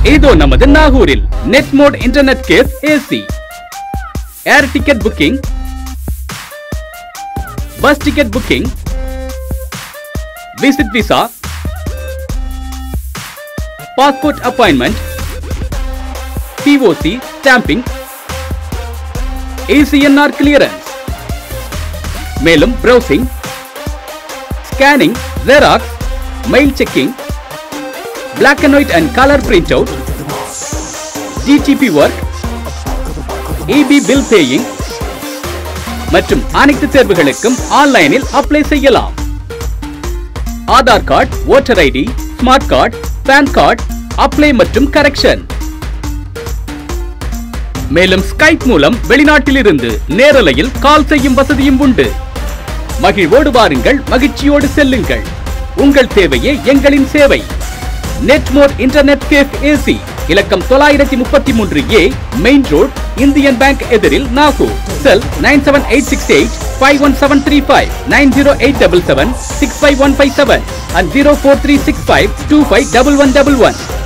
இதோ நமது நாகூரில் net mode internet case AC air ticket booking bus ticket booking visit visa passport appointment POC stamping ACNR clearance மேலும் browsing scanning xerox mail checking black and white and color printout, DTP work, EB bill paying மற்றும் அனைத்து தேர்வுகளுக்கும் ஆன்லைனில் apply செய்யலாம் Aadhaar card voter ID smart card PAN card apply மற்றும் correction மேலும் Skype மூலம் வெளிநாட்டிலிருந்து நேரலையில் கால் செய்யும் வசதியும் உண்டு மகிழ்வோடு வாருங்கள் மகிழ்ச்சியோடு செல்லுங்கள் உங்கள் தேவையே எங்களின் சேவை நெட்மோர் இன்டர்நெட் கேஃப் ஏசி இலக்கம் தொள்ளாயிரத்தி முப்பத்தி மூன்று A main road Indian Bank எதிரில் Nagore cell nine seven eight six eight five one seven three five nine zero eight double seven six five one five seven and zero four three six five two five double one double one